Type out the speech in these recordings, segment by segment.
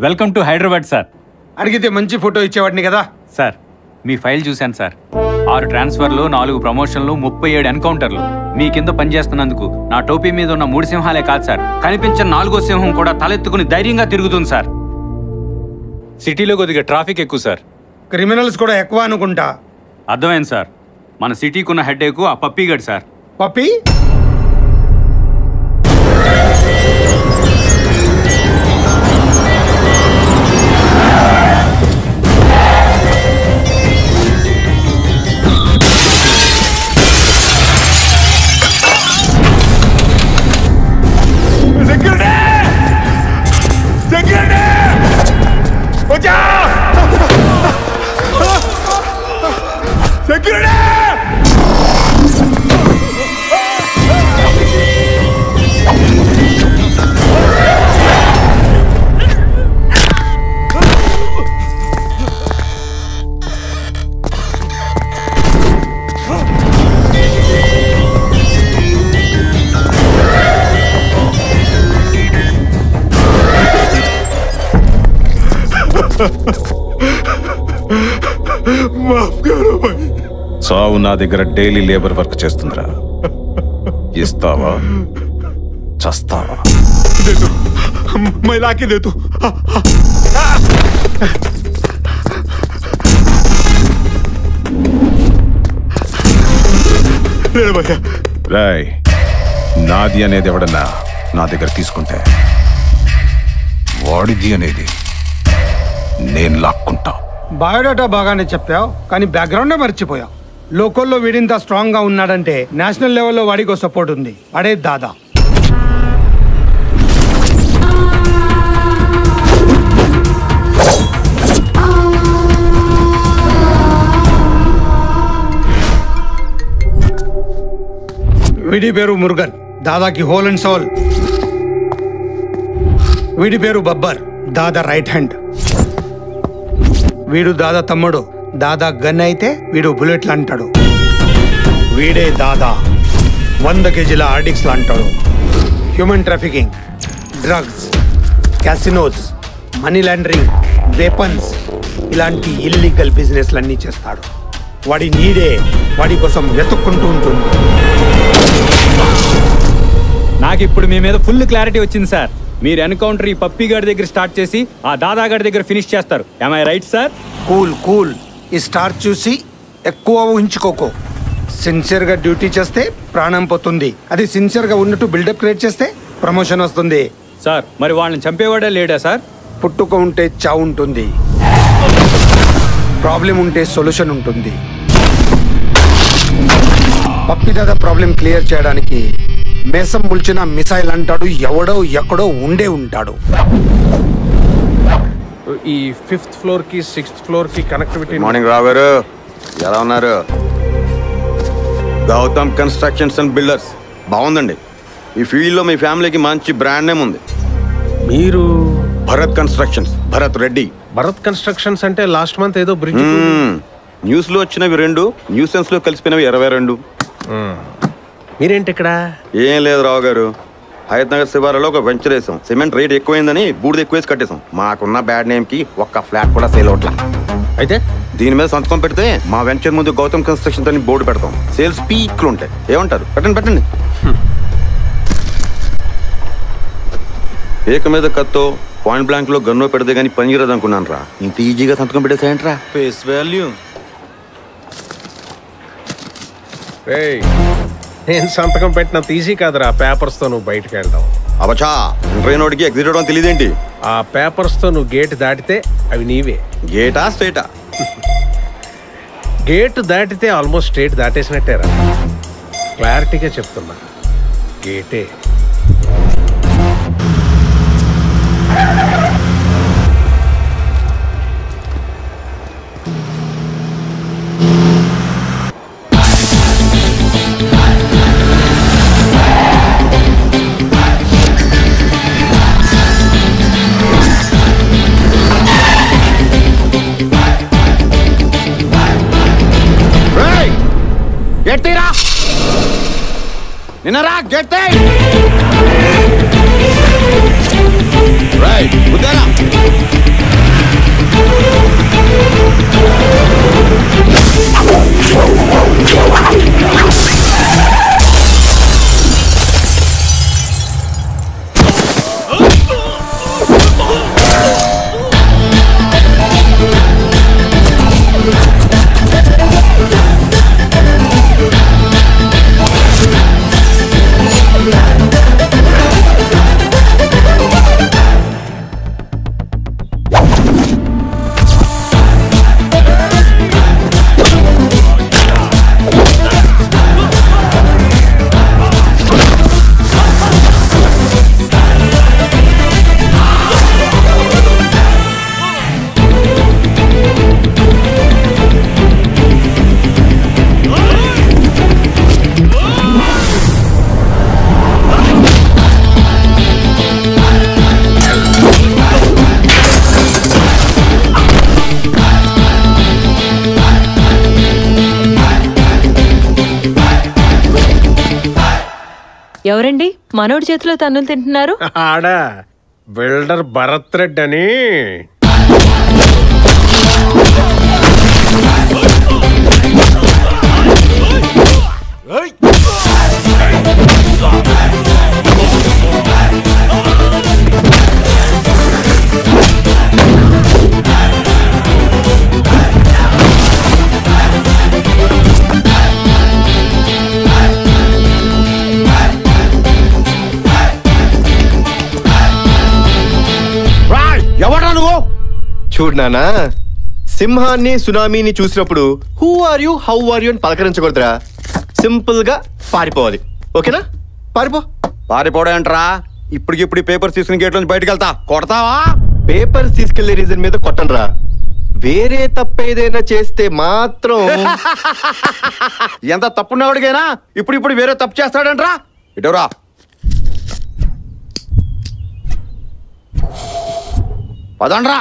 Welcome to Hyderabad sir అడిగితే మంచి photo ఇచ్చేవాడిని కదా సార్ మీ ఫైల్ చూశాను సార్ ఆరు ట్రాన్స్ఫర్లు నాలుగు ప్రమోషన్లు ముప్పై ఏడు ఎన్కౌంటర్లు మీ కింద పనిచేస్తున్నందుకు నా టోపీ మీద ఉన్న మూడు సింహాలే కాదు సార్ కనిపించిన నాలుగో సింహం కూడా తలెత్తుకుని ధైర్యంగా తిరుగుతుంది సార్ సిటీలో కొద్దిగా ట్రాఫిక్ ఎక్కువ సార్ క్రిమినల్స్ కూడా ఎక్కువ అనుకుంటా అర్థమైంది సార్ మన సిటీకి ఉన్న హెడ్ ఆ పప్పీగడ్ సార్ పప్పి సావు నా దగ్గర డైలీ లేబర్ వర్క్ చేస్తుందిరా ఇస్తావా చస్తావా मैं लाके दे तू భయ్యా రాయ్ నాది అనేది ఎవడన్నా నా దగ్గర తీసుకుంటే వాడిది అనేది నేను లాక్కుంటా బయోడాటా బాగానే చెప్పావు కానీ బ్యాక్గ్రౌండే మర్చిపోయావు లోకల్లో వీడింత స్ట్రాంగ్ గా ఉన్నాడంటే నేషనల్ లెవెల్లో వాడికో సపోర్ట్ ఉంది అడే దాదా వీడి పేరు మురుగన్ దాదాకి హోల్ అండ్ సోల్ వీడి పేరు బబ్బర్ దాదా రైట్ హ్యాండ్ వీడు దాదా తమ్ముడు దాదా గన్ అయితే వీడు బుల్లెట్లు అంటాడు వీడే దాదా వంద కేజీల ఆర్డిక్స్ అంటాడు human trafficking drugs casinos money laundering weapons ఇలాంటి ఇల్లీగల్ బిజినెస్లన్నీ చేస్తాడు వాడి నీడే వాడి కోసం వెతుక్కుంటూ ఉంటుంది నాకు ఇప్పుడు మీ మీద ఫుల్ క్లారిటీ వచ్చింది సార్ మీరు ఎన్కౌంటర్ ఈ పప్పీ గారి దగ్గర స్టార్ట్ చేసి ఆ దాదా గారి దగ్గర ఫినిష్ చేస్తారు I right sir cool cool ఈ స్టార్ చూసి ఎక్కువ ఊహించుకోకు సిన్సియర్గా డ్యూటీ చేస్తే ప్రాణం పోతుంది అది సిన్సియర్గా ఉన్నట్టు బిల్డప్ క్రియేట్ చేస్తే ప్రమోషన్ వస్తుంది సార్ మరి వాళ్ళని చంపేవాడే లేడా సార్ పుట్టుక ఉంటే చావు ఉంటుంది ప్రాబ్లం ఉంటే సొల్యూషన్ ఉంటుంది పప్పిదాద ప్రాబ్లం క్లియర్ చేయడానికి మేసం ముల్చిన మిసైల్ అంటాడు ఎవడో ఎక్కడో ఉండే ఉంటాడు ఈ ఫిఫ్త్ ఫ్లోర్ కి సిక్స్త్ ఫ్లోర్ కి కనెక్టివిటీ మార్నింగ్ రావు గారు ఎలా ఉన్నారు గౌతమ్ కన్స్ట్రక్షన్స్ అండ్ బిల్డర్స్ బాగుందండి ఈ ఫీల్డ్లో మీ ఫ్యామిలీకి మంచి బ్రాండ్ నేమ్ ఉంది మీరు భరత్ కన్స్ట్రక్షన్స్ భరత్ రెడ్డి భరత్ కన్స్ట్రక్షన్స్ అంటే లాస్ట్ మంత్ ఏదో బ్రిడ్జ్ మ్మ్. న్యూస్లో వచ్చినవి రెండు న్యూసెన్స్లో కలిసిపోయినవి ఇరవై రెండు మీరేంటి ఇక్కడ ఏం లేదు రావు గారు హయత్ నగర్ శివారులో ఒక వెంచర్ వేసాం సిమెంట్ రేట్ ఎక్కువైందని బూడిద ఎక్కువేసి కట్టేసాం మాకున్న బ్యాడ్ నేమ్ కి ఒక్క ఫ్లాట్ కూడా సేల్ అవట్లా అయితే దీని మీద సంతకం పెడితే మా వెంచర్ ముందు గౌతమ్ కన్స్ట్రక్షన్ అని బోర్డు పెడతాం సేల్స్ పీక్లు ఉంటాయి ఏమంటారు పెట్టండి పెట్టండి ఏక మీద కత్తో పాయింట్ బ్లాంక్ లో గన్నో పెడితే గానీ పనికిరదు అనుకున్నాను రా ఇంత ఈజీగా సంతకం పెట్టేసాయంట్రా ఫేస్ వాల్యూ ఏయ్, నేను సంతకం పెట్టినంత ఈజీ కాదురా పేపర్స్ తో నువ్వు బయటకు వెళ్దాం అవచా ఇంటర్ నోటికి ఎగ్జిట్ అవడం తెలియదేంటి ఆ పేపర్స్ తో నువ్వు గేట్ దాటితే అవి నీవే గేటా స్ట్రేటా గేట్ దాటితే ఆల్మోస్ట్ స్ట్రేట్ దాటేసినట్టేరా క్లారిటీగా చెప్తున్నా గేటే గేట్ తీరా నిన్నరా గేట్ తీ రైట్ ఉద్యానా మనోడి చేతిలో తన్నులు తింటున్నారు ఆడ బిల్డర్ భరత్ రెడ్డి అని ఎవడా నువ్వు చూడు నానా సింహాన్ని సునామీని చూసినప్పుడు who are you how are you అని పలకరించకూడదురా సింపుల్ గా పారిపోవాలి ఓకేనా పారిపో పారిపోవడంట్రా ఇప్పటికిప్పుడు ఈ పేపర్స్ తీసుకుని గేట్ నుంచి బయటకు వెళ్తా కొడతావా పేపర్ తీసుకెళ్లే రీజన్ మీద కొట్టనరా వేరే తప్పేదైనా చేస్తే మాత్రం ఎంత తప్పున్నవాడికైనా ఇప్పుడు ఇప్పుడు వేరే తప్పు చేస్తాడంట్రా ఇటవరా పదండ్రా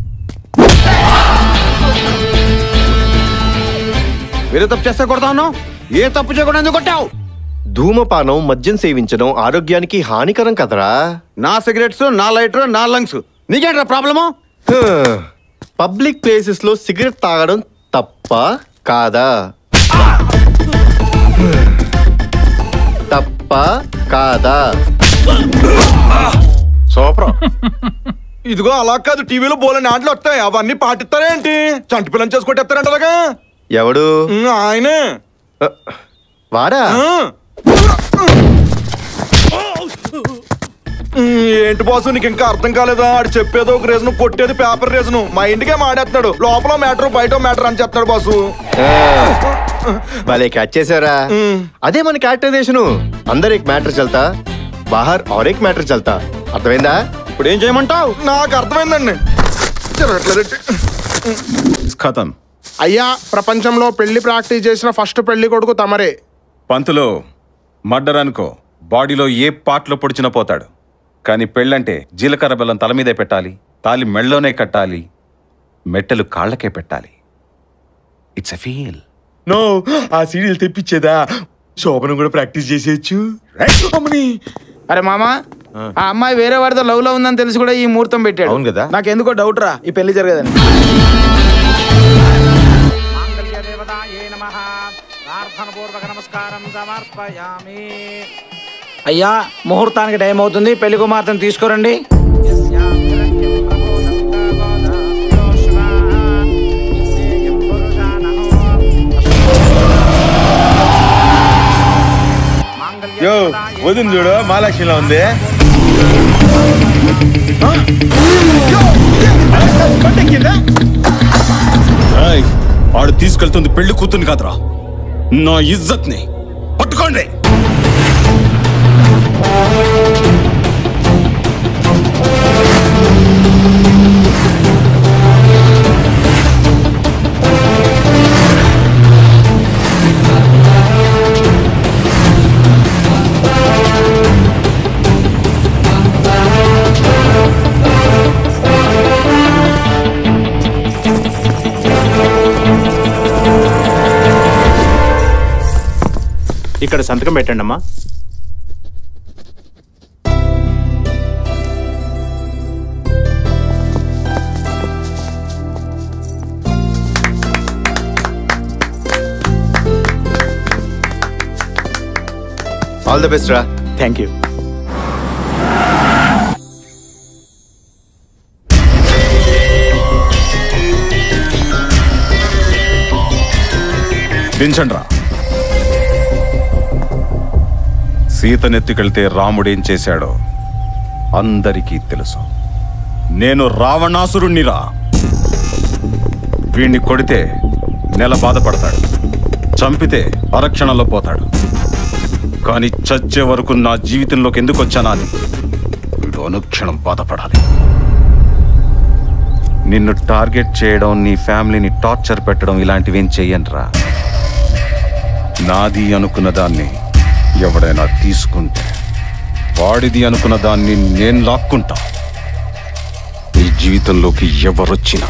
వేరే తప్పు చేస్తే కొడతాను ఏ తప్పు చేయకుండా ఎందుకు కొట్టావు ధూమపానం మద్యం సేవించడం ఆరోగ్యానికి హానికరం కదరా నా సిగరెట్స్ నా లైటర్ నా లంగ్స్ నీకేంట్రా ప్రాబ్లము పబ్లిక్ ప్లేసెస్ లో సిగరెట్ తాగడం తప్ప కాదా తప్ప కాదా సూపర్ ఇదిగో అలా కాదు టీవీలో బోలని ఆటలు వస్తాయి అవన్నీ పాటిస్తారేంటి చంటి పిల్లని చేసుకొట్టేస్తారంట అలాగా ఎవడు ఉమ్, ఆయనే ఆ, వాడా ఆ. ఉమ్, ఏంటి బాసు నీకు ఇంకా అర్థం కాలేదా ఆడు చెప్పేది ఒక రీజన్ కొట్టేది పేపర్ రీజన్ మా ఇంటికే మాడేస్తున్నాడు లోపల మ్యాటర్ బయట మ్యాటర్ అని చెప్తాడు బాసు ఆ, భలే క్యాచ్ చేసారా ఉమ్. అదే మన క్యారెక్టరైజేషన్ అందరు एक मैटर चलता बाहर और एक मैटर चलता అర్థమైందా ఇప్పుడు ఏం చేయమంటావు నాకు అర్థమైందండి జరగట్లేదండి ఖతం అయ్యా ప్రపంచంలో పెళ్లి ప్రాక్టీస్ చేసిన ఫస్ట్ పెళ్లి కొడుకు తమరే పంతులో మర్డర్ అనుకో బాడీలో ఏ పార్ట్లో పొడిచినా పోతాడు కానీ పెళ్ళంటే జీలకర్ర బెల్లం తల మీదే పెట్టాలి తాలి మెళ్ళలోనే కట్టాలి మెట్టెలు కాళ్ళకే పెట్టాలి ఇట్స్ ఎ ఫీల్ నో ఆ సీరియల్ తెప్పించేదా శోభనం కూడా ప్రాక్టీస్ చేసేయచ్చు అమ్మని అరే మామా ఆ అమ్మాయి వేరే వాడితో లవ్ లో ఉందని తెలిసి కూడా ఈ ముహూర్తం పెట్టాడు అవును కదా? నాకు ఎందుకో డౌట్ రా ఈ పెళ్లి జరగదని అయ్యా ముహూర్తానికి టైం అవుతుంది పెళ్లి కుమార్తెను తీసుకురండి యో వదిన చూడు మహాలక్ష్మిలో ఉంది వాడు తీసుకెళ్తుంది పెళ్లి కూతుని కాదురా నా ఇజ్జత్ని పట్టుకోండి ఇక్కడ సంతకం పెట్టండి అమ్మా ఆల్ ద బెస్ట్ రా థ్యాంక్ యూ దించండ్రా సీతనెత్తుకెళ్తే రాముడేం చేశాడో అందరికీ తెలుసు నేను రావణాసురుణ్ణిరా వీణ్ణి కొడితే నెల బాధపడతాడు చంపితే అరక్షణలో పోతాడు కానీ చచ్చే వరకు నా జీవితంలోకి ఎందుకు వచ్చానా అని వీడు అనుక్షణం బాధపడాలి నిన్ను టార్గెట్ చేయడం నీ ఫ్యామిలీని టార్చర్ పెట్టడం ఇలాంటివేం చెయ్యనురా నాది అనుకున్న దాన్ని ఎవడైనా తీసుకుంటే వాడిది అనుకున్న దాన్ని నేను లాక్కుంటా ఈ జీవితంలోకి ఎవరొచ్చినా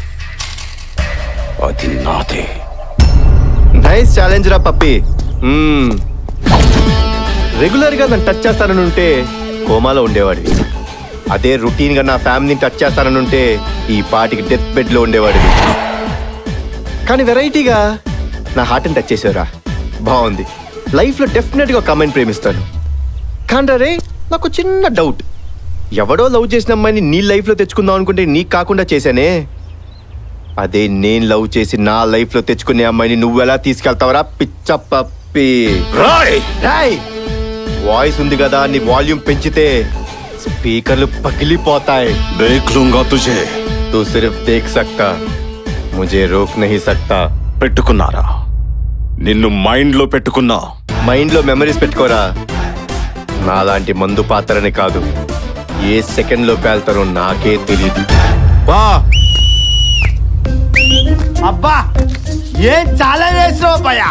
అది నాదే నైస్ ఛాలెంజ్ రా పప్పి మ్మ్. రెగ్యులర్ గా నన్ను టచ్ చేస్తానని ఉంటే కోమాలో ఉండేవాడివి అదే రొటీన్ గా నా ఫ్యామిలీని టచ్ చేస్తానని ఉంటే ఈ పాటికి డెత్ బెడ్ లో ఉండేవాడివి కానీ వెరైటీగా నా హార్ట్ని టచ్ చేసావురా బాగుంది లైఫ్లో డెఫినెట్గా ఒక అమ్మాయిని ప్రేమిస్తాను కానీ రే నాకు చిన్న డౌట్ ఎవడో లవ్ చేసిన అమ్మాయిని నీ లైఫ్లో తెచ్చుకుందాం అనుకుంటే నీకు కాకుండా చేశానే అదే నేను లవ్ చేసి నా లైఫ్లో తెచ్చుకునే అమ్మాయిని నువ్వు ఎలా తీసుకెళ్తావరా పిచ్చ పప్పి రాయ్ రాయ్ వాయిస్ ఉంది కదా నీ వాల్యూమ్ పెంచితే స్పీకర్లు పగిలిపోతాయి దేఖ్ లూంగా తుజే तू सिर्फ देख सकता मुझे रोक नहीं सकता పెట్టుకున్నారా నిన్ను మైండ్ లో పెట్టుకున్నా మైండ్ లో మెమరీస్ పెట్టుకోరా నాలాంటి మందు పాత్రని కాదు ఏ సెకండ్ లో పేల్తారో నాకే తెలియదు వా అబ్బా ఏం చాలా వేసినావు భయ్యా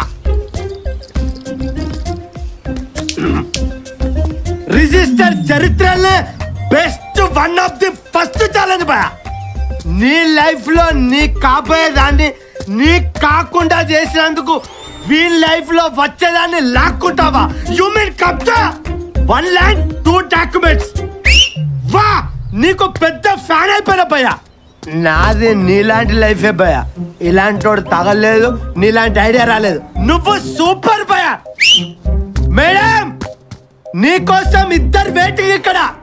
రిజిస్టర్ చరిత్రలో best one of the first challenge భయ నీ లైఫ్ లో నీ కాబోయేదాన్ని నీ కాకుండా చేసినందుకు వీళ్ళ లైఫ్ లో వచ్చేదాన్ని లాక్కుంటావా యు మీన్ కబ్జా వన్ ల్యాండ్ టూ డాక్యుమెంట్స్ వా నీకు పెద్ద ఫ్యాన్ అయిపోయిన భయ్యా నాది నీలాంటి లైఫే భయ ఇలాంటి వాడు తగలేదు నీలాంటి ఐడియా రాలేదు నువ్వు సూపర్ భయ మేడం నీకోసం ఇద్దరు వెయిటింగ్ ఇక్కడ